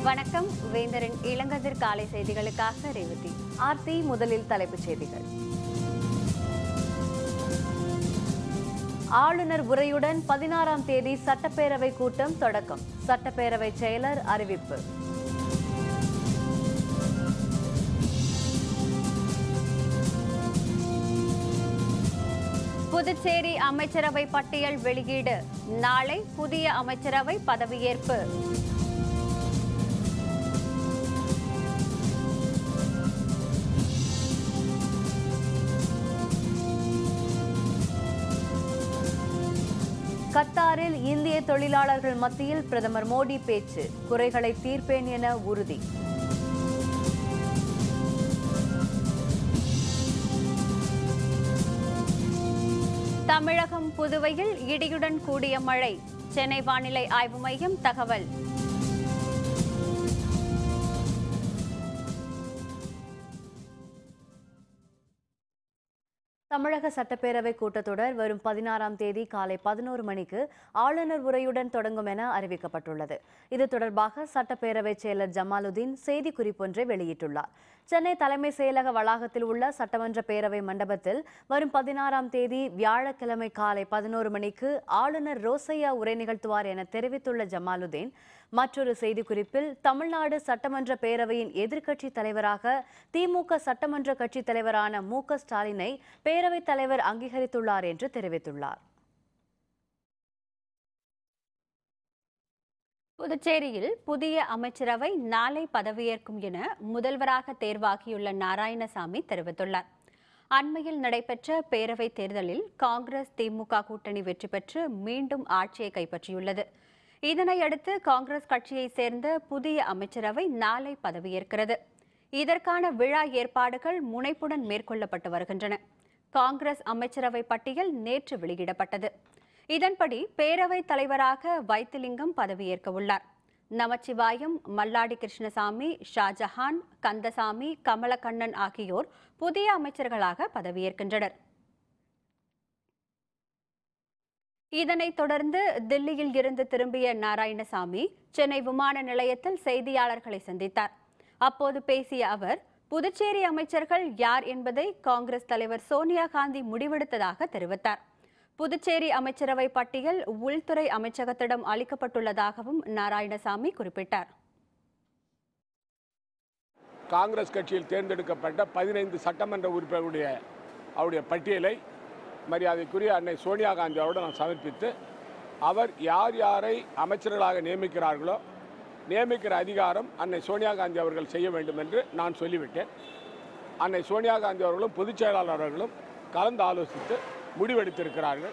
வணக்கம் வேந்தரின் இளங்கதிர் காலை செய்திகளுக்காக ரேவதி ஆர்த்தி முதலில் தலைப்புச் செய்திகள் ஆளுநர் உரையுடன் பதினாறாம் தேதி சட்டப்பேரவை கூட்டம் தொடக்கம் சட்டப்பேரவை செயலர் அறிவிப்பு புதுச்சேரி அமைச்சரவை பட்டியல் வெளியீடு நாளை புதிய அமைச்சரவை பதவியேற்பு கத்தாரில் இந்திய தொழிலாளர்கள் மத்தியில் பிரதமர் மோடி பேச்சு குறைகளை தீர்ப்பேன் என உறுதி தமிழகம் புதுவையில் இடியுடன் கூடிய மழை சென்னை வானிலை ஆய்வு மையம் தகவல் தமிழக சட்டப்பேரவை கூட்டத்தொடர் வரும் பதினாறாம் தேதி காலை பதினோரு மணிக்கு ஆளுநர் உரையுடன் தொடங்கும் என அறிவிக்கப்பட்டுள்ளது இது தொடர்பாக சட்டப்பேரவை செயலர் ஜமாலுதீன் செய்திக்குறிப்பொன்றை வெளியிட்டுள்ளார் சென்னை தலைமை செயலக வளாகத்தில் உள்ள சட்டமன்ற பேரவை மண்டபத்தில் வரும் பதினாறாம் தேதி வியாழக்கிழமை காலை பதினோரு மணிக்கு ஆளுநர் ரோசையா உரை நிகழ்த்துவார் என தெரிவித்துள்ள ஜமாலுதீன் மற்றொரு செய்திக்குறிப்பில் தமிழ்நாடு சட்டமன்ற பேரவையின் எதிர்க்கட்சி தலைவராக திமுக சட்டமன்ற கட்சி தலைவரான மு க ஸ்டாலினை பேரவைத் தலைவர் அங்கீகரித்துள்ளார் என்று தெரிவித்துள்ளார் புதுச்சேரியில் புதிய அமைச்சரவை நாளை பதவியேற்கும் என முதல்வராக தேர்வாகியுள்ள நாராயணசாமி தெரிவித்துள்ளார் அண்மையில் நடைபெற்ற பேரவைத் தேர்தலில் காங்கிரஸ் திமுக கூட்டணி வெற்றி பெற்று மீண்டும் ஆட்சியை கைப்பற்றியுள்ளது இதனையடுத்து காங்கிரஸ் கட்சியைச் சேர்ந்த புதிய அமைச்சரவை நாளை பதவியேற்கிறது இதற்கான விழா ஏற்பாடுகள் முனைப்புடன் மேற்கொள்ளப்பட்டு வருகின்றன காங்கிரஸ் அமைச்சரவை பட்டியல் நேற்று வெளியிடப்பட்டது இதன்படி பேரவைத் தலைவராக வைத்திலிங்கம் பதவியேற்க உள்ளார் நமச்சிவாயம் மல்லாடி கிருஷ்ணசாமி ஷாஜஹான் கந்தசாமி கமலக்கண்ணன் ஆகியோர் புதிய அமைச்சர்களாக பதவியேற்கின்றனர் இதனைத் தொடர்ந்து தில்லியில் இருந்து திரும்பிய நாராயணசாமி சென்னை விமான நிலையத்தில் செய்தியாளர்களை சந்தித்தார் அப்போது பேசிய அவர் புதுச்சேரி அமைச்சர்கள் யார் என்பதை காங்கிரஸ் தலைவர் சோனியா காந்தி முடிவெடுத்ததாக தெரிவித்தார் புதுச்சேரி அமைச்சரவை பட்டியல் உள்துறை அமைச்சகத்திடம் அளிக்கப்பட்டுள்ளதாகவும் நாராயணசாமி குறிப்பிட்டார் காங்கிரஸ் கட்சியில் தேர்ந்தெடுக்கப்பட்ட பதினைந்து சட்டமன்ற உறுப்பினர்களுடைய அவருடைய பட்டியலை மரியாதைக்குரிய அன்னை சோனியா காந்தி அவரோடு நான் சமர்ப்பித்து அவர் யார் யாரை அமைச்சர்களாக நியமிக்கிறார்களோ நியமிக்கிற அதிகாரம் அன்னை சோனியா காந்தி அவர்கள் செய்ய வேண்டும் என்று நான் சொல்லிவிட்டேன் அன்னை சோனியா காந்தி அவர்களும் பொதுச் செயலாளர் அவர்களும் கலந்து ஆலோசித்து முடிவெடுத்திருக்கிறார்கள்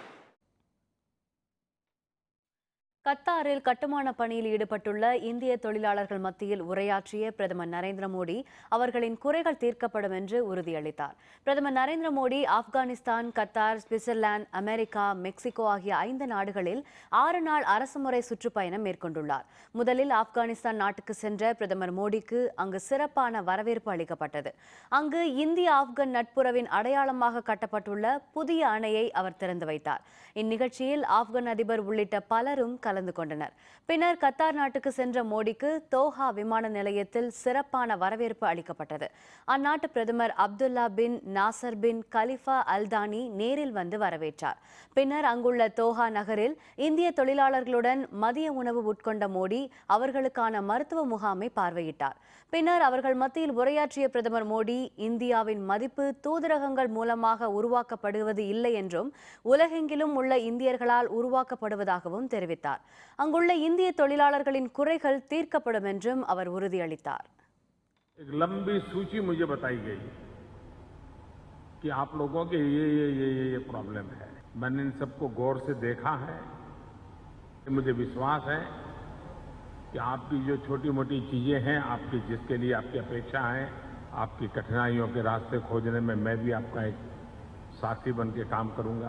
கத்தாரில் கட்டுமான பணியில் ஈடுபட்டுள்ள இந்திய தொழிலாளர்கள் மத்தியில் உரையாற்றிய பிரதமர் நரேந்திர மோடி அவர்களின் குறைகள் தீர்க்கப்படும் என்று உறுதியளித்தார் பிரதமர் Narendra Modi Afghanistan Qatar Switzerland America Mexico ஆகிய ஐந்து நாடுகளில் ஆறு நாள் அரசுமுறை சுற்றுப்பயணம் மேற்கொண்டுள்ளார் முதலில் ஆப்கானிஸ்தான் நாட்டுக்கு சென்ற பிரதமர் மோடிக்கு அங்கு சிறப்பான வரவேற்பு அளிக்கப்பட்டது அங்கு இந்திய ஆப்கன் நட்புறவின் அடையாளமாக கட்டப்பட்டுள்ள புதிய அணையை அவர் திறந்து வைத்தார் இந்நிகழ்ச்சியில் ஆப்கன் அதிபர் உள்ளிட்ட பலரும் கலந்து கொண்டனர் பின்னர் கத்தார் நாட்டுக்கு சென்ற மோடிக்கு தோஹா விமான நிலையத்தில் சிறப்பான வரவேற்பு அளிக்கப்பட்டது அந்நாட்டு பிரதமர் Abdullah bin Nasser bin Khalifa Al Thani நேரில் வந்து வரவேற்றார் பின்னர் அங்குள்ள தோஹா நகரில் இந்திய தொழிலாளர்களுடன் மதிய உணவு உட்கொண்ட மோடி அவர்களுக்கான மருத்துவ முகாமை பார்வையிட்டார் பின்னர் அவர்கள் மத்தியில் உரையாற்றிய பிரதமர் மோடி இந்தியாவின் மதிப்பு தூதரகங்கள் மூலமாக உருவாக்கப்படுவது இல்லை என்றும் உலகெங்கிலும் உள்ள இந்தியர்களால் உருவாக்கப்படுவதாகவும் தெரிவித்தார் அங்குள்ள இந்திய தொழிலாளர்களின் குறைகள் தீர்க்கப்படும் என்றும் அவர் உறுதியளித்தார் एक लंबी सूची मुझे बताई गई कि आप लोगों के ये ये ये ये ये प्रॉब्लम है मैंने इन सबको गौर से देखा है मुझे विश्वास है कि आपकी जो छोटी मोटी चीजें हैं आपकी जिसके लिए आपकी अपेक्षा है आपकी कठिनाइयों के रास्ते खोजने में मैं भी आपका एक साथी बन के काम करूंगा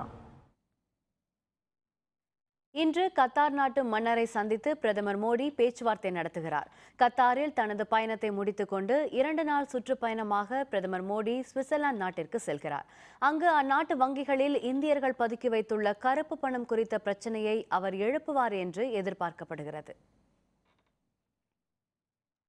இன்று கத்தார் நாட்டு மன்னரை சந்தித்து பிரதமர் மோடி பேச்சுவார்த்தை நடத்துகிறார் கத்தாரில் தனது பயணத்தை முடித்துக்கொண்டு இரண்டு நாள் சுற்றுப்பயணமாக பிரதமர் மோடி சுவிட்சர்லாந்து நாட்டிற்கு செல்கிறார் அங்கு அந்நாட்டு வங்கிகளில் இந்தியர்கள் பதுக்கி வைத்துள்ள கருப்பு பணம் குறித்த பிரச்சனையை அவர் எழுப்புவார் என்று எதிர்பார்க்கப்படுகிறது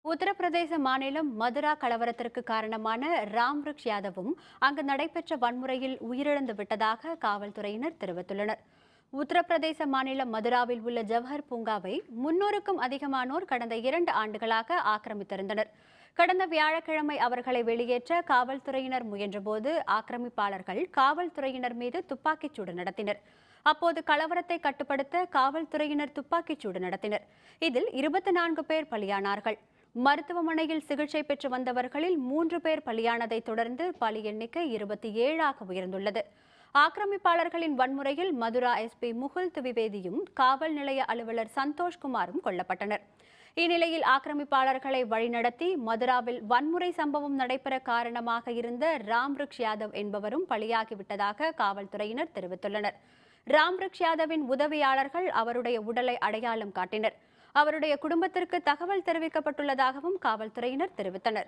உத்தரப்பிரதேச மாநிலம் மதுரா கலவரத்திற்கு காரணமான ராம்ரிக்ஷ் யாதவும் அங்கு நடைபெற்ற வன்முறையில் உயிரிழந்து விட்டதாக காவல்துறையினர் தெரிவித்துள்ளனர் உத்தரப்பிரதேச மாநிலம் மதுராவில் உள்ள ஜவஹர் பூங்காவை முன்னூறுக்கும் அதிகமானோர் கடந்த இரண்டு ஆண்டுகளாக ஆக்கிரமித்திருந்தனர் கடந்த வியாழக்கிழமை அவர்களை வெளியேற்ற காவல்துறையினர் முயன்றபோது ஆக்கிரமிப்பாளர்கள் காவல்துறையினர் மீது துப்பாக்கிச் சூடு நடத்தினர் அப்போது கலவரத்தை கட்டுப்படுத்த காவல்துறையினர் துப்பாக்கிச் சூடு நடத்தினர் இதில் இருபத்தி நான்கு பேர் பலியானார்கள் மருத்துவமனையில் சிகிச்சை பெற்று வந்தவர்களில் மூன்று பேர் பலியானதை தொடர்ந்து பலி எண்ணிக்கை இருபத்தி ஏழாக உயர்ந்துள்ளது ஆக்கிரமிப்பாளர்களின் வன்முறையில் மதுரா எஸ்பி முகுல் திவிவேதியும் காவல் நிலைய அலுவலர் சந்தோஷ்குமாரும் கொல்லப்பட்டனர் இந்நிலையில் ஆக்கிரமிப்பாளர்களை வழிநடத்தி மதுராவில் வன்முறை சம்பவம் நடைபெற காரணமாக இருந்த ராம்ரிக்ஷ் யாதவ் என்பவரும் பலியாகிவிட்டதாக காவல்துறையினர் தெரிவித்துள்ளனர் ராம்ரிக்ஷ் யாதவின் உதவியாளர்கள் அவருடைய உடலை அடையாளம் காட்டினர் அவருடைய குடும்பத்திற்கு தகவல் தெரிவிக்கப்பட்டுள்ளதாகவும் காவல்துறையினர் தெரிவித்தனர்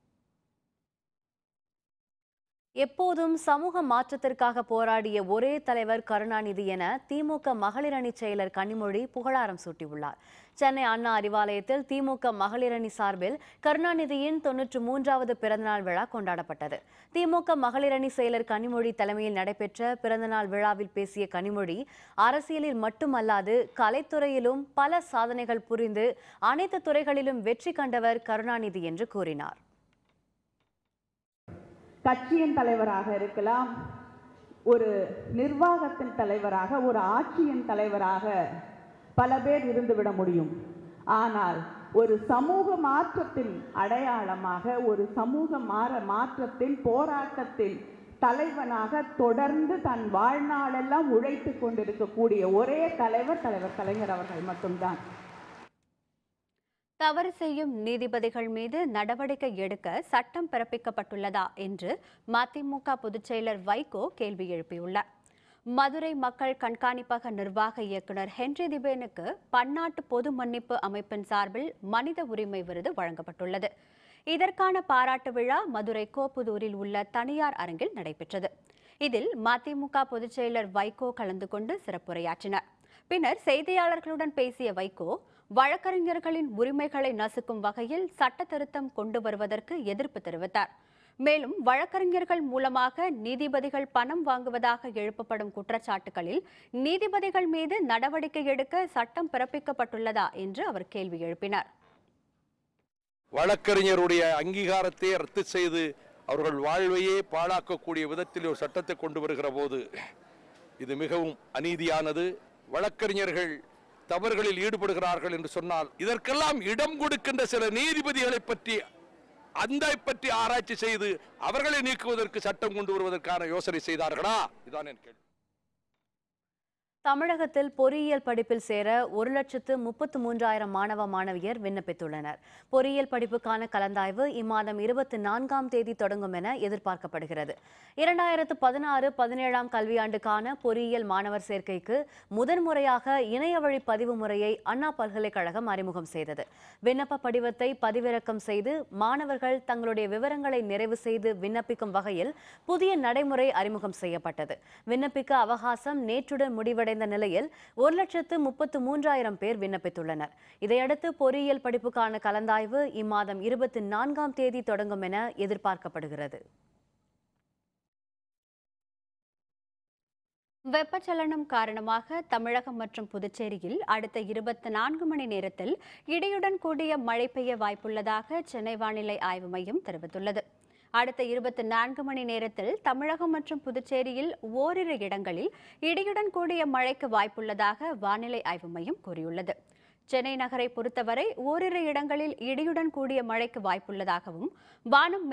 எப்போதும் சமூக மாற்றத்திற்காக போராடிய ஒரே தலைவர் கருணாநிதி என திமுக மகளிர் அணி செயலர் கனிமொழி புகழாரம் சூட்டியுள்ளார் சென்னை அண்ணா அறிவாலயத்தில் திமுக மகளிர் அணி சார்பில் கருணாநிதியின் தொன்னூற்று மூன்றாவது பிறந்தநாள் விழா கொண்டாடப்பட்டது திமுக மகளிர் அணி செயலர் கனிமொழி தலைமையில் நடைபெற்ற பிறந்தநாள் விழாவில் பேசிய கனிமொழி அரசியலில் மட்டுமல்லாது கலைத்துறையிலும் பல சாதனைகள் புரிந்து அனைத்து துறைகளிலும் வெற்றி கண்டவர் கருணாநிதி என்று கூறினார் கட்சியின் தலைவராக இருக்கலாம் ஒரு நிர்வாகத்தின் தலைவராக ஒரு ஆட்சியின் தலைவராக பல பேர் இருந்துவிட முடியும் ஆனால் ஒரு சமூக மாற்றத்தின் அடையாளமாக ஒரு சமூக மாற மாற்றத்தின் போராட்டத்தின் தலைவனாக தொடர்ந்து தன் வாழ்நாளெல்லாம் உழைத்து கொண்டிருக்கக்கூடிய ஒரே தலைவர் தலைவர் கலைஞர் அவர்கள் மட்டும்தான் தவறு செய்யும் நீதிபதிகள் மீது நடவடிக்கை எடுக்க சட்டம் பிறப்பிக்கப்பட்டுள்ளதா என்று மதிமுக பொதுச் செயலர் வைகோ கேள்வி எழுப்பியுள்ளார் மதுரை மக்கள் கண்காணிப்பக நிர்வாக இயக்குனர் ஹென்றி திபேனுக்கு பன்னாட்டு பொது மன்னிப்பு அமைப்பின் சார்பில் மனித உரிமை விருது வழங்கப்பட்டுள்ளது இதற்கான பாராட்டு விழா மதுரை கோப்புதூரில் உள்ள தனியார் அரங்கில் நடைபெற்றது இதில் மதிமுக பொதுச் செயலர் வைகோ கலந்து கொண்டு சிறப்புரையாற்றினார் பின்னர் செய்தியாளர்களுடன் பேசிய வைகோ வழக்கறிஞர்களின் உரிமைகளை நசுக்கும் வகையில் சட்ட திருத்தம் கொண்டு வருவதற்கு எதிர்ப்பு தெரிவித்தார் மேலும் வழக்கறிஞர்கள் மூலமாக நீதிபதிகள் பணம் வாங்குவதாக எழுப்பப்படும் குற்றச்சாட்டுகளில் நீதிபதிகள் மீது நடவடிக்கை எடுக்க சட்டம் பிறப்பிக்கப்பட்டுள்ளதா என்று அவர் கேள்வி எழுப்பினார் வழக்கறிஞருடைய அங்கீகாரத்தை ரத்து செய்து அவர்கள் வாழ்வையே பாழாக்கக்கூடிய விதத்தில் ஒரு சட்டத்தை கொண்டு வருகிற போது இது மிகவும் அநீதியானது வழக்கறிஞர்கள் தவறுகளில் ஈடுபடுகிறார்கள் என்று சொன்னால் இதற்கெல்லாம் இடம் கொடுக்கின்ற சில நீதிபதிகளை பற்றி அந்த பற்றி ஆராய்ச்சி செய்து அவர்களை நீக்குவதற்கு சட்டம் கொண்டு வருவதற்கான யோசனை செய்தார்களா இதான் என் கேள்வி தமிழகத்தில் பொறியியல் படிப்பில் சேர ஒரு லட்சத்து முப்பத்து மூன்றாயிரம் மாணவ மாணவியர் விண்ணப்பித்துள்ளனர் பொறியியல் படிப்புக்கான கலந்தாய்வு இம்மாதம் இருபத்தி நான்காம் தேதி தொடங்கும் என எதிர்பார்க்கப்படுகிறது இரண்டாயிரத்து பதினாறு பதினேழாம் கல்வியாண்டுக்கான பொறியியல் மாணவர் சேர்க்கைக்கு முதன்முறையாக இணைய வழி பதிவு முறையை அண்ணா பல்கலைக்கழகம் அறிமுகம் செய்தது விண்ணப்ப படிவத்தை பதிவிறக்கம் செய்து மாணவர்கள் தங்களுடைய விவரங்களை நிறைவு செய்து விண்ணப்பிக்கும் வகையில் புதிய நடைமுறை அறிமுகம் செய்யப்பட்டது விண்ணப்பிக்க அவகாசம் நேற்றுடன் முடிவடைந்த நிலையில் ஒரு லட்சத்து முப்பத்து மூன்றாயிரம் பேர் விண்ணப்பித்துள்ளனர் இதையடுத்து பொறியியல் படிப்புக்கான கலந்தாய்வு இம்மாதம் இருபத்தி நான்காம் தேதி தொடங்கும் என எதிர்பார்க்கப்படுகிறது வெப்பச்சலனம் காரணமாக தமிழகம் மற்றும் புதுச்சேரியில் அடுத்த இருபத்தி நான்கு மணி நேரத்தில் இடியுடன் கூடிய மழை பெய்ய வாய்ப்புள்ளதாக சென்னை வானிலை ஆய்வு மையம் தெரிவித்துள்ளது அடுத்த இருபத்தி நான்கு மணி நேரத்தில் தமிழகம் மற்றும் புதுச்சேரியில் ஓரிரு இடங்களில் இடியுடன் கூடிய மழைக்கு வாய்ப்புள்ளதாக வானிலை ஆய்வு மையம் கூறியுள்ளது சென்னை நகரை பொறுத்தவரை ஓரிரு இடங்களில் இடியுடன் கூடிய மழைக்கு வாய்ப்புள்ளதாகவும் வானம்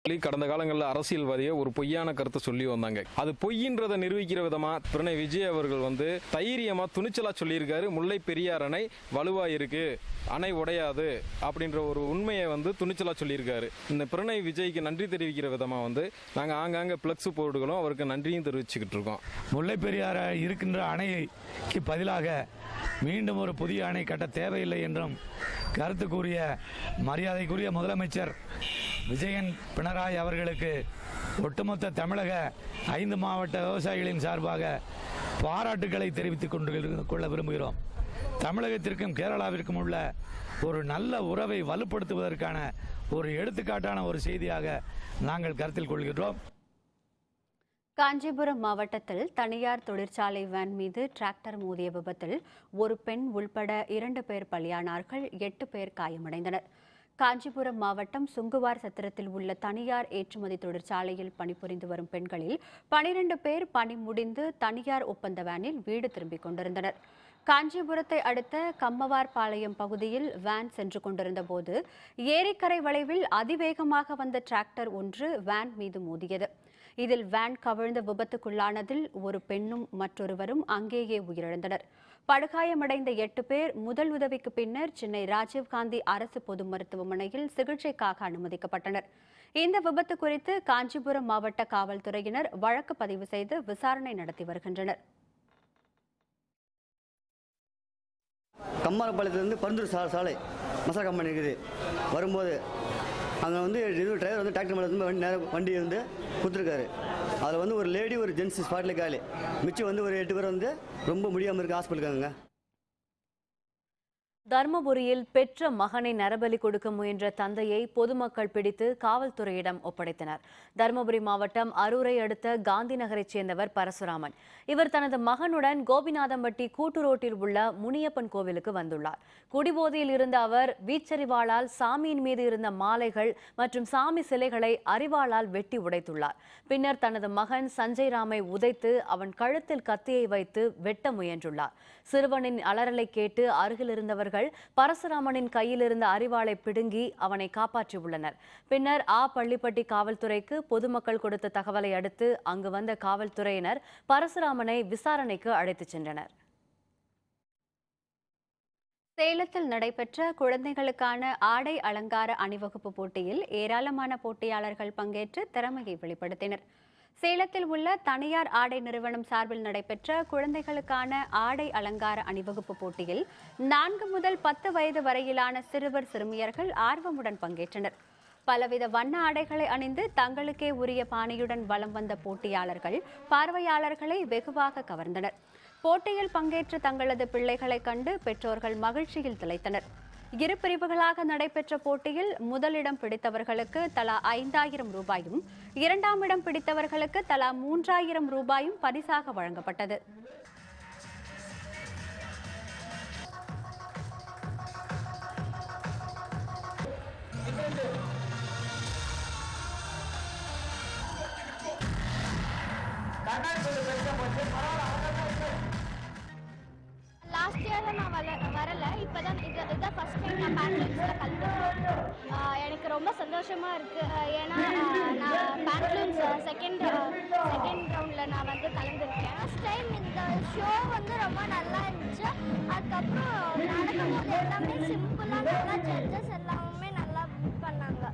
சொல்லி கடந்த காலங்களில் அரசியல்வாதியை ஒரு பொய்யான கருத்தை சொல்லி வந்தாங்க அது பொய்ன்றதை நிரூபிக்கிற விதமா பிரணய் விஜய் அவர்கள் வந்து தைரியமா துணிச்சலா சொல்லியிருக்காரு முல்லை பெரியார் அணை வலுவா இருக்கு அணை உடையாது அப்படின்ற ஒரு உண்மையை வந்து துணிச்சலா சொல்லியிருக்காரு இந்த பிரணய் விஜய்க்கு நன்றி தெரிவிக்கிற விதமா வந்து நாங்க ஆங்காங்க பிளக்ஸ் போர்டுகளும் அவருக்கு நன்றியும் தெரிவிச்சுக்கிட்டு இருக்கோம் முல்லை பெரியாறு இருக்கின்ற அணைக்கு பதிலாக மீண்டும் ஒரு புதிய அணை கட்ட தேவையில்லை என்றும் கருத்து கூறிய மரியாதைக்குரிய முதலமைச்சர் விஜயன் பினராயி அவர்களுக்கு ஒட்டுமொத்த தமிழக ஐந்து மாவட்ட விவசாயிகளின் சார்பாக பாராட்டுக்களை தெரிவித்துக் கொண்டு கொள்ள விரும்புகிறோம் தமிழகத்திற்கும் கேரளாவிற்கும் உள்ள ஒரு நல்ல உறவை வலுப்படுத்துவதற்கான ஒரு எடுத்துக்காட்டான ஒரு செய்தியாக நாங்கள் கருத்தில் கொள்கிறோம் காஞ்சிபுரம் மாவட்டத்தில் தனியார் தொழிற்சாலை வேன் மீது டிராக்டர் மோதிய விபத்தில் ஒரு பெண் உள்பட இரண்டு பேர் பலியானார்கள் எட்டு பேர் காயமடைந்தனர் காஞ்சிபுரம் மாவட்டம் சுங்குவார் சத்திரத்தில் உள்ள தனியார் ஏற்றுமதி தொழிற்சாலையில் பணிபுரிந்து வரும் பெண்களில் பனிரெண்டு பேர் பணி முடிந்து தனியார் ஒப்பந்த வேனில் வீடு திரும்பிக் கொண்டிருந்தனர் காஞ்சிபுரத்தை அடுத்த கம்மவார்பாளையம் பகுதியில் வேன் சென்று கொண்டிருந்த போது ஏரிக்கரை வளைவில் அதிவேகமாக வந்த டிராக்டர் ஒன்று வேன் மீது மோதியது இதில் வேன் கவிழ்ந்த விபத்துக்குள்ளானதில் ஒரு பெண்ணும் மற்றொருவரும் அங்கேயே உயிரிழந்தனர் படுகாயமடைந்த எட்டு பேர் முதல் உதவிக்கு பின்னர் சென்னை ராஜீவ்காந்தி அரசு பொது மருத்துவமனையில் சிகிச்சைக்காக அனுமதிக்கப்பட்டனர் இந்த விபத்து குறித்து காஞ்சிபுரம் மாவட்ட காவல்துறையினர் வழக்கு பதிவு செய்து விசாரணை நடத்தி வருகின்றனர் கம்மாரப்பாளையத்துலேருந்து பருந்தூர் சா சாலை மசாலா கம்பெனி இருக்குது வரும்போது அங்கே வந்து இது டிரைவர் வந்து டிராக்டர் மேலே வந்து வண்டி நேரா வண்டி வந்து கொடுத்துருக்காரு அதில் வந்து ஒரு லேடி ஒரு ஜென்ஸ் ஸ்பாட்டில் காலி மிச்சம் வந்து ஒரு எட்டு பேர் வந்து ரொம்ப முடியாமல் இருக்க ஹாஸ்பிட்டலுக்காங்க தர்மபுரியில் பெற்ற மகனை நரபலி கொடுக்க முயன்ற தந்தையை பொதுமக்கள் பிடித்து காவல்துறையிடம் ஒப்படைத்தனர் தர்மபுரி மாவட்டம் அரூரை அடுத்த காந்தி நகரைச் சேர்ந்தவர் பரசுராமன் இவர் தனது மகனுடன் கோபிநாதம்பட்டி கூட்டுரோட்டில் உள்ள முனியப்பன் கோவிலுக்கு வந்துள்ளார் குடிபோதையில் இருந்த அவர் வீச்சரிவாளால் சாமியின் மீது இருந்த மாலைகள் மற்றும் சாமி சிலைகளை அரிவாளால் வெட்டி உடைத்துள்ளார் பின்னர் தனது மகன் சஞ்சய் ராமை உதைத்து அவன் கழுத்தில் கத்தியை வைத்து வெட்ட முயன்றுள்ளார் சிறுவனின் அலறலை கேட்டு அருகில் இருந்தவர்கள் பரசுராமனின் கையில் இருந்த அரிவாளை பிடுங்கி அவனை காப்பாற்றியுள்ளனர் பின்னர் ஆ பள்ளிப்பட்டி காவல்துறைக்கு பொதுமக்கள் கொடுத்த தகவலை அடுத்து அங்கு வந்த காவல்துறையினர் பரசுராமனை விசாரணைக்கு அழைத்துச் சென்றனர் சேலத்தில் நடைபெற்ற குழந்தைகளுக்கான ஆடை அலங்கார அணிவகுப்பு போட்டியில் ஏராளமான போட்டியாளர்கள் பங்கேற்று திறமையை வெளிப்படுத்தினர் சேலத்தில் உள்ள தனியார் ஆடை நிறுவனம் சார்பில் நடைபெற்ற குழந்தைகளுக்கான ஆடை அலங்கார அணிவகுப்பு போட்டியில் நான்கு முதல் பத்து வயது வரையிலான சிறுவர் சிறுமியர்கள் ஆர்வமுடன் பங்கேற்றனர் பலவித வண்ண ஆடைகளை அணிந்து தங்களுக்கே உரிய பாணியுடன் வலம் வந்த போட்டியாளர்கள் பார்வையாளர்களை வெகுவாக கவர்ந்தனர் போட்டியில் பங்கேற்ற தங்களது பிள்ளைகளைக் கண்டு பெற்றோர்கள் மகிழ்ச்சியில் திளைத்தனர் இரு பிரிவுகளாக நடைபெற்ற போட்டியில் முதலிடம் பிடித்தவர்களுக்கு தலா ஐந்தாயிரம் ரூபாயும் இரண்டாம் இடம் பிடித்தவர்களுக்கு தலா மூன்றாயிரம் ரூபாயும் பரிசாக வழங்கப்பட்டது லாஸ்ட் இயரில் நான் வர வரல இப்போ தான் இது இதான் ஃபஸ்ட் டைம் நான் பேண்ட்லூன்ஸில் கலந்துருக்கேன் எனக்கு ரொம்ப சந்தோஷமாக இருக்குது ஏன்னா ஆஹ், நான் பேண்ட்லூன்ஸ் செகண்ட் செகண்ட் ரவுண்டில் நான் வந்து கலந்துருக்கேன் ஃபஸ்ட் டைம் இந்த ஷோ வந்து ரொம்ப நல்லா இருந்துச்சு அதுக்கப்புறம் நடக்கும்போது எல்லாமே சிம்பிளாக நல்லா ஜட்ஜஸ் எல்லாமே நல்லா பண்ணாங்க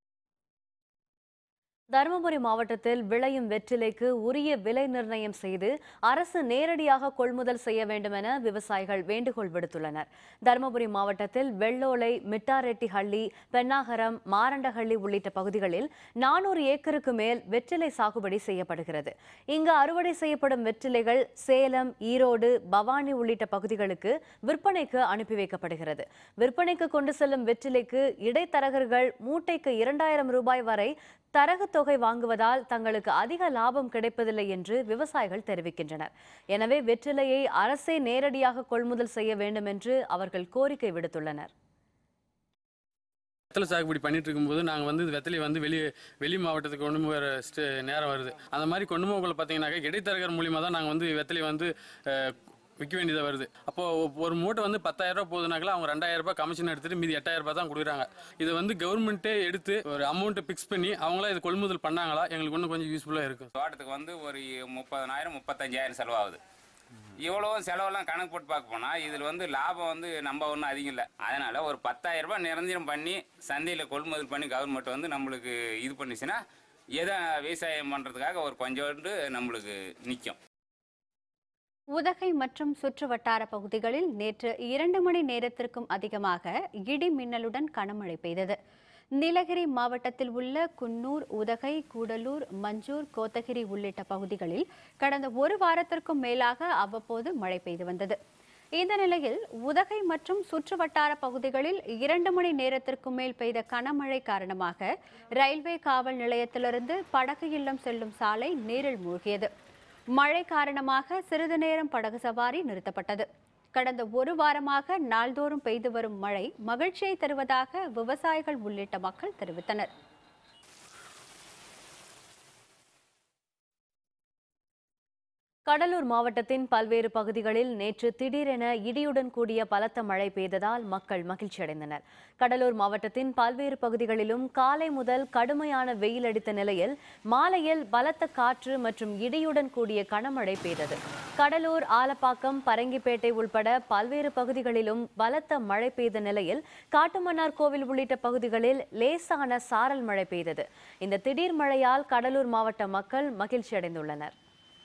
தருமபுரி மாவட்டத்தில் விளையும் வெற்றிலைக்கு உரிய விலை நிர்ணயம் செய்து அரசு நேரடியாக கொள்முதல் செய்ய வேண்டும் என விவசாயிகள் வேண்டுகோள் விடுத்துள்ளனர் தருமபுரி மாவட்டத்தில் வெள்ளோலை மிட்டாரெட்டிஹள்ளி பெண்ணாகரம் மாரண்டஹள்ளி உள்ளிட்ட பகுதிகளில் நானூறு ஏக்கருக்கு மேல் வெற்றிலை சாகுபடி செய்யப்படுகிறது இங்கு அறுவடை செய்யப்படும் வெற்றிலைகள் சேலம் ஈரோடு பவானி உள்ளிட்ட பகுதிகளுக்கு விற்பனைக்கு அனுப்பி வைக்கப்படுகிறது விற்பனைக்கு கொண்டு செல்லும் வெற்றிலைக்கு இடைத்தரகர்கள் மூட்டைக்கு இரண்டாயிரம் ரூபாய் வரை தரகு தொகை வாங்குவதால் தங்களுக்கு அதிக லாபம் கிடைப்பதில்லை என்று விவசாயிகள் தெரிவிக்கின்றனர் எனவே வெற்றிலையை அரசே நேரடியாக கொள்முதல் செய்ய வேண்டும் என்று அவர்கள் கோரிக்கை விடுத்துள்ளனர் வெத்தலை சாகுபடி பண்ணிட்டு இருக்கும்போது நாங்கள் வந்து இந்த வெத்தலையை வந்து வெளி வெளி மாவட்டத்துக்கு கொண்டு போகிற ஸ்டே நேரம் வருது அந்த மாதிரி கொண்டு போகல பார்த்தீங்கன்னாக்கா இடைத்தரகர் மூலியமாக தான் நாங்கள் வந்து வெத்தலையை வந்து அஹ், விற்க வேண்டியதாக வருது அப்போ ஒரு மூட்டை வந்து பத்தாயிரம் ரூபாய் போகுதுனாக்கல அவங்க ரெண்டாயிரம் ரூபாய் கமிஷன் எடுத்துட்டு மீதி எட்டாயிரம் ரூபாய் தான் கொடுக்குறாங்க இதை வந்து கவர்மெண்ட்டே எடுத்து ஒரு அமௌண்ட்டை ஃபிக்ஸ் பண்ணி அவங்களா இது கொள்முதல் பண்ணாங்களா எங்களுக்கு இன்னும் கொஞ்சம் யூஸ்ஃபுல்லாக இருக்கும் தோட்டத்துக்கு வந்து ஒரு முப்பதனாயிரம் முப்பத்தஞ்சாயிரம் செலவாகுது இவ்வளோ செலவெல்லாம் கணக்கு போட்டு பார்க்க போனால் இதில் வந்து லாபம் வந்து நம்ம ஒன்றும் அதிகம் இல்லை அதனால் ஒரு பத்தாயிரம் ரூபாய் நிரந்தரம் பண்ணி சந்தையில் கொள்முதல் பண்ணி கவர்மெண்ட் வந்து நம்மளுக்கு இது பண்ணிச்சுன்னா எதை விவசாயம் பண்ணுறதுக்காக ஒரு கொஞ்சோண்டு நம்மளுக்கு நிற்கும் உதகை மற்றும் சுற்று வட்டார பகுதிகளில் நேற்று இரண்டு மணி நேரத்திற்கும் அதிகமாக இடி மின்னலுடன் கனமழை பெய்தது நீலகிரி மாவட்டத்தில் உள்ள குன்னூர் உதகை கூடலூர் மஞ்சூர் கோத்தகிரி உள்ளிட்ட பகுதிகளில் கடந்த ஒரு வாரத்திற்கும் மேலாக அவ்வப்போது மழை பெய்து வந்தது இந்த நிலையில் உதகை மற்றும் சுற்று வட்டார பகுதிகளில் இரண்டு மணி நேரத்திற்கு மேல் பெய்த கனமழை காரணமாக ரயில்வே காவல் நிலையத்திலிருந்து படகு இல்லம் செல்லும் சாலை நீரில் மூழ்கியது மழை காரணமாக சிறிது நேரம் படகு சவாரி நிறுத்தப்பட்டது கடந்த ஒரு வாரமாக நாள்தோறும் பெய்து வரும் மழை மகிழ்ச்சியை தருவதாக விவசாயிகள் உள்ளிட்ட மக்கள் தெரிவித்தனர் கடலூர் மாவட்டத்தின் பல்வேறு பகுதிகளில் நேற்று திடீரென இடியுடன் கூடிய பலத்த மழை பெய்ததால் மக்கள் மகிழ்ச்சியடைந்தனர் கடலூர் மாவட்டத்தின் பல்வேறு பகுதிகளிலும் காலை முதல் கடுமையான வெயில் அடித்த நிலையில் மாலையில் பலத்த காற்று மற்றும் இடியுடன் கூடிய கனமழை பெய்தது கடலூர் ஆலப்பாக்கம் பரங்கிப்பேட்டை உள்பட பல்வேறு பகுதிகளிலும் பலத்த மழை பெய்த நிலையில் காட்டுமன்னார் கோவில் உள்ளிட்ட பகுதிகளில் லேசான சாரல் மழை பெய்தது இந்த திடீர் மழையால் கடலூர் மாவட்ட மக்கள் மகிழ்ச்சியடைந்துள்ளனர்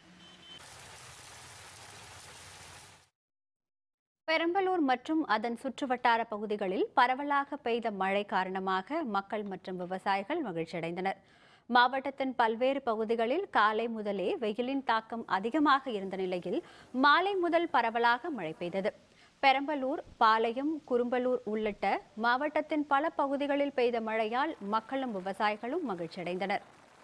பெரம்பலூர் மற்றும் அதன் சுற்றுவட்டார பகுதிகளில் பரவலாக பெய்த மழை காரணமாக மக்கள் மற்றும் விவசாயிகள் மகிழ்ச்சியடைந்தனர் மாவட்டத்தின் பல்வேறு பகுதிகளில் காலை முதலே வெயிலின் தாக்கம் அதிகமாக இருந்த நிலையில் மாலை முதல் பரவலாக மழை பெய்தது பெரம்பலூர் பாளையம் குரும்பலூர் உள்ளிட்ட மாவட்டத்தின் பல பகுதிகளில் பெய்த மழையால் மக்களும் விவசாயிகளும் மகிழ்ச்சியடைந்தனர்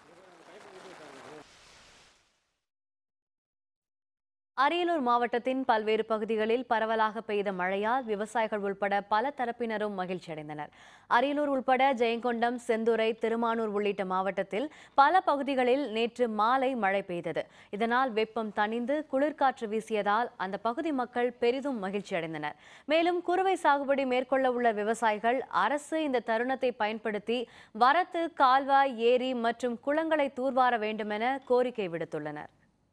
அரியலூர் மாவட்டத்தின் பல்வேறு பகுதிகளில் பரவலாக பெய்த மழையால் விவசாயிகள் உள்பட பல தரப்பினரும் மகிழ்ச்சியடைந்தனர் அரியலூர் உள்பட ஜெயங்கொண்டம் செந்துறை திருமானூர் உள்ளிட்ட மாவட்டத்தில் பல பகுதிகளில் நேற்று மாலை மழை பெய்தது இதனால் வெப்பம் தணிந்து குளிர்காற்று வீசியதால் அந்த பகுதி மக்கள் பெரிதும் மகிழ்ச்சியடைந்தனர் மேலும் குறுவை சாகுபடி மேற்கொள்ள உள்ள விவசாயிகள் அரசு இந்த தருணத்தை பயன்படுத்தி வரத்து கால்வாய் ஏரி மற்றும் குளங்களை தூர்வார வேண்டுமென கோரிக்கை விடுத்துள்ளனர்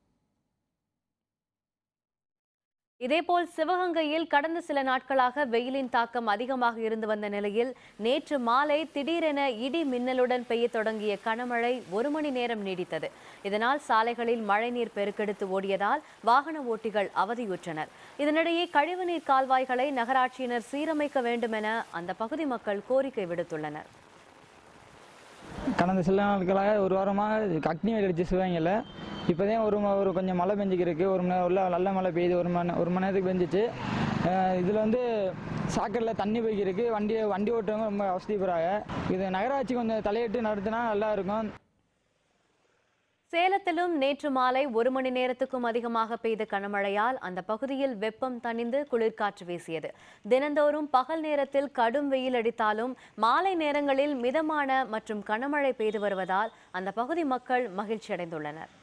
இதேபோல் சிவகங்கையில் கடந்த சில நாட்களாக வெயிலின் தாக்கம் அதிகமாக இருந்து வந்த நிலையில் நேற்று மாலை திடீரென இடி மின்னலுடன் பெய்ய தொடங்கிய கனமழை ஒரு மணி நேரம் நீடித்தது இதனால் சாலைகளில் மழைநீர் பெருக்கெடுத்து ஓடியதால் வாகன ஓட்டிகள் அவதியுற்றனர் இதனிடையே கழிவுநீர் கால்வாய்களை நகராட்சியினர் சீரமைக்க வேண்டுமென அந்த பகுதி மக்கள் கோரிக்கை விடுத்துள்ளனர் கடந்த சில நாட்களாக ஒரு வாரமாக அக்னி வெயில் அடிச்சு சிவகங்கையில் இப்போதான் ஒரு ம- ஒரு கொஞ்சம் மழை பெஞ்சிக்கிருக்கு ஒரு மணி நேரம் உள்ள நல்ல மழை பெய்யுது ஒரு மணி ஒரு மணி நேரத்துக்கு பெஞ்சிச்சு இதில் வந்து சாக்கடையில் தண்ணி போய்க்கிருக்கு வண்டி வண்டி ஓட்டுறவங்க ரொம்ப அவசதிப்படுறாங்க இது நகராட்சி கொஞ்சம் தலையிட்டு நடத்தினா நல்லா இருக்கும் சேலத்திலும் நேற்று மாலை ஒரு மணி நேரத்துக்கும் அதிகமாக பெய்த கனமழையால் அந்த பகுதியில் வெப்பம் தணிந்து குளிர்காற்று வீசியது தினந்தோறும் பகல் நேரத்தில் கடும் வெயில் அடித்தாலும் மாலை நேரங்களில் மிதமான மற்றும் கனமழை பெய்து வருவதால் அந்த பகுதி மக்கள் மகிழ்ச்சியடைந்துள்ளனர்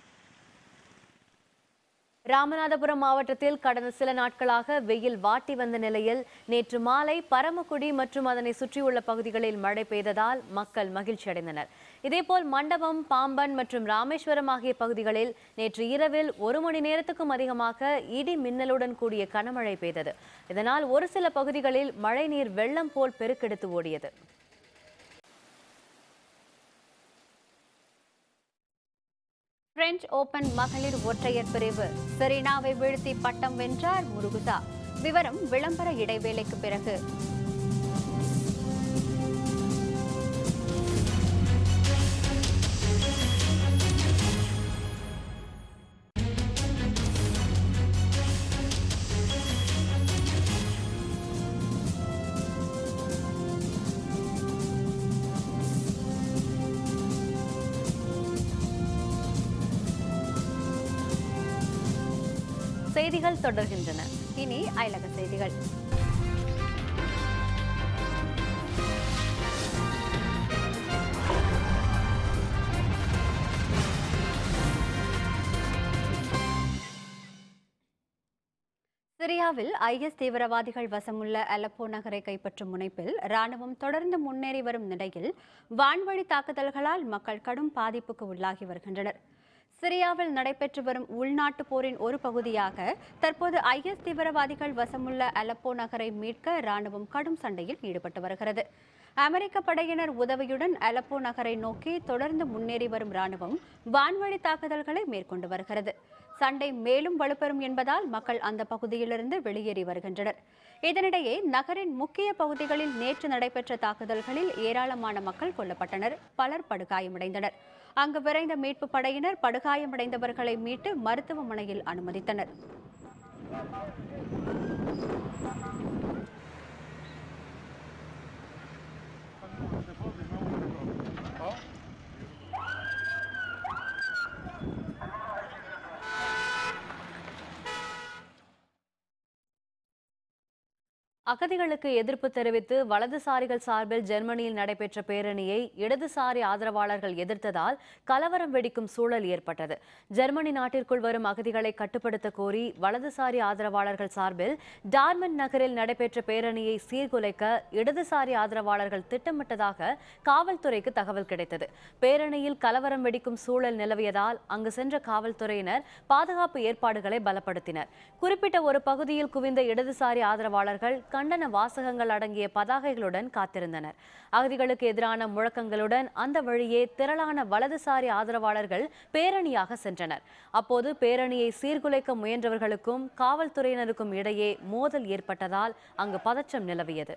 ராமநாதபுரம் மாவட்டத்தில் கடந்த சில நாட்களாக வெயில் வாட்டி வந்த நிலையில் நேற்று மாலை பரமக்குடி மற்றும் அதனை சுற்றியுள்ள பகுதிகளில் மழை பெய்ததால் மக்கள் மகிழ்ச்சியடைந்தனர் இதேபோல் மண்டபம் பாம்பன் மற்றும் ராமேஸ்வரம் ஆகிய பகுதிகளில் நேற்று இரவில் ஒரு மணி நேரத்துக்கும் அதிகமாக இடி மின்னலுடன் கூடிய கனமழை பெய்தது இதனால் ஒரு சில பகுதிகளில் மழைநீர் வெள்ளம் போல் பெருக்கெடுத்து ஓடியது பிரெஞ்ச் ஓபன் மகளிர் ஒற்றையர் பிரிவு செரீனாவை வீழ்த்தி பட்டம் வென்றார் முருகுதா விவரம் விளம்பர இடைவேளைக்கு பிறகு செய்திகள் தொடர்கின்றன இனி அயலக செய்திகள் சிரியாவில் ஐஎஸ் தீவிரவாதிகள் வசமுள்ள அலப்போ நகரை கைப்பற்றும் முனைப்பில் ராணுவம் தொடர்ந்து முன்னேறி வரும் நிலையில் வான்வழி தாக்குதல்களால் மக்கள் கடும் பாதிப்புக்கு உள்ளாகி வருகின்றனர் சிரியாவில் நடைபெற்று வரும் உள்நாட்டு போரின் ஒரு பகுதியாக தற்போது ஐஎஸ் தீவிரவாதிகள் வசமுள்ள அலப்போ நகரை மீட்க ராணுவம் கடும் சண்டையில் ஈடுபட்டு வருகிறது அமெரிக்க படையினர் உதவியுடன் அலப்போ நகரை நோக்கி தொடர்ந்து முன்னேறி வரும் ராணுவம் வான்வழி தாக்குதல்களை மேற்கொண்டு வருகிறது சண்டை மேலும் வலுப்பெறும் என்பதால் மக்கள் அந்த பகுதியிலிருந்து வெளியேறி வருகின்றனர் இதனிடையே நகரின் முக்கிய பகுதிகளில் நேற்று நடைபெற்ற தாக்குதல்களில் ஏராளமான மக்கள் கொல்லப்பட்டனர் பலர் படுகாயமடைந்தனர் அங்கு விரைந்த மீட்பு படையினர் படுகாயமடைந்தவர்களை மீட்டு மருத்துவமனையில் அனுமதித்தனர் அகதிகளுக்கு எதிர்ப்பு தெரிவித்து வலதுசாரிகள் சார்பில் ஜெர்மனியில் நடைபெற்ற பேரணியை இடதுசாரி ஆதரவாளர்கள் எதிர்த்ததால் கலவரம் வெடிக்கும் சூழல் ஏற்பட்டது ஜெர்மனி நாட்டிற்குள் வரும் அகதிகளை கட்டுப்படுத்த கோரி வலதுசாரி ஆதரவாளர்கள் சார்பில் டார்மன் நகரில் நடைபெற்ற பேரணியை சீர்குலைக்க இடதுசாரி ஆதரவாளர்கள் திட்டமிட்டதாக காவல்துறைக்கு தகவல் கிடைத்தது பேரணியில் கலவரம் வெடிக்கும் சூழல் நிலவியதால் அங்கு சென்ற காவல்துறையினர் பாதுகாப்பு ஏற்பாடுகளை பலப்படுத்தினர் குறிப்பிட்ட ஒரு பகுதியில் குவிந்த இடதுசாரி ஆதரவாளர்கள் கண்டன வாசகங்கள் அடங்கிய பதாகைகளுடன் காத்திருந்தனர் அகதிகளுக்கு எதிரான முழக்கங்களுடன் அந்த வழியே திரளான வலதுசாரி ஆதரவாளர்கள் பேரணியாக சென்றனர் அப்போது பேரணியை சீர்குலைக்க முயன்றவர்களுக்கும் காவல்துறையினருக்கும் இடையே மோதல் ஏற்பட்டதால் அங்கு பதற்றம் நிலவியது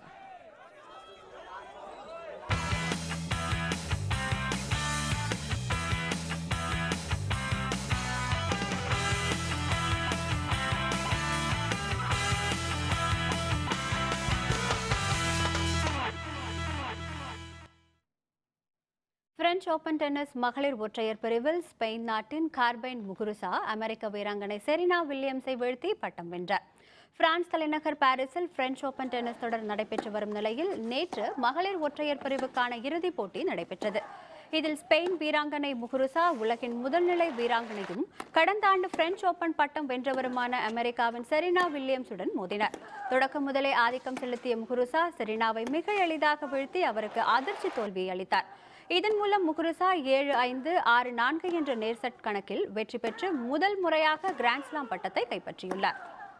பிரெஞ்சு ஓபன் டென்னிஸ் மகளிர் ஒற்றையர் பிரிவில் ஸ்பெயின் நாட்டின் கார்பைன் முகுருசா அமெரிக்க வீராங்கனை செரினா வில்லியம்ஸை வீழ்த்தி பட்டம் வென்றார் பிரான்ஸ் தலைநகர் பாரிஸில் பிரெஞ்சு ஓபன் டென்னிஸ் தொடர் நடைபெற்று வரும் நிலையில் நேற்று மகளிர் ஒற்றையர் பிரிவுக்கான இறுதிப் போட்டி நடைபெற்றது இதில் ஸ்பெயின் வீராங்கனை முகுருசா உலகின் முதல்நிலை வீராங்கனையும் கடந்த ஆண்டு பிரெஞ்சு ஓபன் பட்டம் வென்றவருமான அமெரிக்காவின் செரினா வில்லியம்ஸுடன் மோதினார் தொடக்கம் முதலே ஆதிக்கம் செலுத்திய முகுருசா செரினாவை மிக எளிதாக வீழ்த்தி அவருக்கு அதிர்ச்சி தோல்வியை அளித்தார் இதன் மூலம் முகுருசா ஏழு ஐந்து ஆறு நான்கு என்ற நேர்செட் கணக்கில் வெற்றி பெற்று முதல் முறையாக கிராண்ட்ஸ்லாம் பட்டத்தை கைப்பற்றியுள்ளார்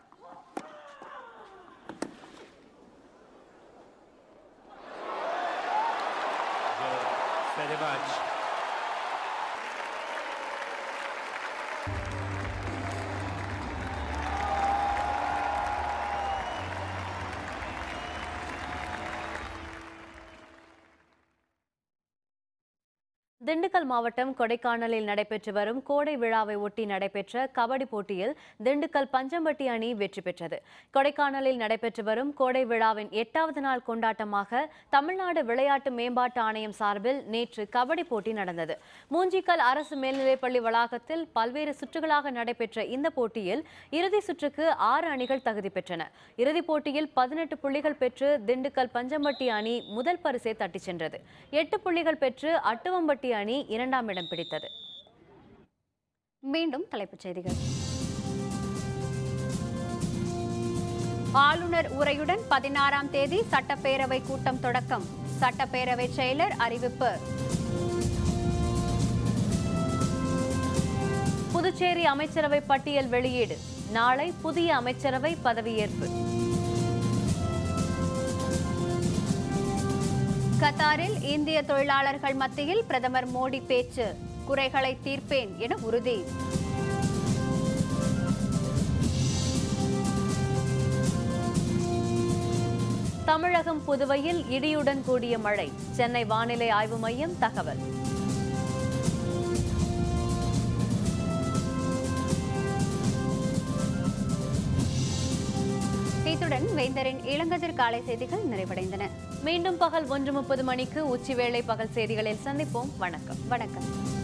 Very much. திண்டுக்கல் மாவட்டம் கொடைக்கானலில் நடைபெற்று வரும் கோடை விழாவை ஒட்டி நடைபெற்ற கபடி போட்டியில் திண்டுக்கல் பஞ்சம்பட்டி அணி வெற்றி பெற்றது கொடைக்கானலில் நடைபெற்று வரும் கோடை விழாவின் எட்டாவது நாள் கொண்டாட்டமாக தமிழ்நாடு விளையாட்டு மேம்பாட்டு ஆணையம் சார்பில் நேற்று கபடி போட்டி நடந்தது மூஞ்சிக்கல் அரசு மேல்நிலைப்பள்ளி வளாகத்தில் பல்வேறு சுற்றுகளாக நடைபெற்ற இந்த போட்டியில் இறுதி சுற்றுக்கு ஆறு அணிகள் தகுதி பெற்றன இறுதிப் போட்டியில் பதினெட்டு புள்ளிகள் பெற்று திண்டுக்கல் பஞ்சம்பட்டி அணி முதல் பரிசை தட்டிச் சென்றது எட்டு புள்ளிகள் பெற்று அட்டுவம்பட்டி அணி இரண்டாம் இடம் பிடித்தது மீண்டும் தலைப்புச் செய்திகள் ஆளுநர் உரையுடன் பதினாறாம் தேதி சட்டப்பேரவை கூட்டம் தொடக்கம் சட்டப்பேரவை செயலர் அறிவிப்பு புதுச்சேரி அமைச்சரவை பட்டியல் வெளியீடு நாளை புதிய அமைச்சரவை பதவியேற்பு கத்தாரில் இந்திய தொழிலாளர்கள் மத்தியில் பிரதமர் மோடி பேச்சு குறைகளை தீர்ப்பேன் என உறுதி தமிழகம் புதுவையில் இடியுடன் கூடிய மழை சென்னை வானிலை ஆய்வு மையம் தகவல் இத்துடன் வேந்தரின் இளங்கதிர் காலை செய்திகள் நிறைவடைந்தன மீண்டும் பகல் ஒன்று முப்பது மணிக்கு உச்சிவேளை பகல் செய்திகளில் சந்திப்போம் வணக்கம் வணக்கம்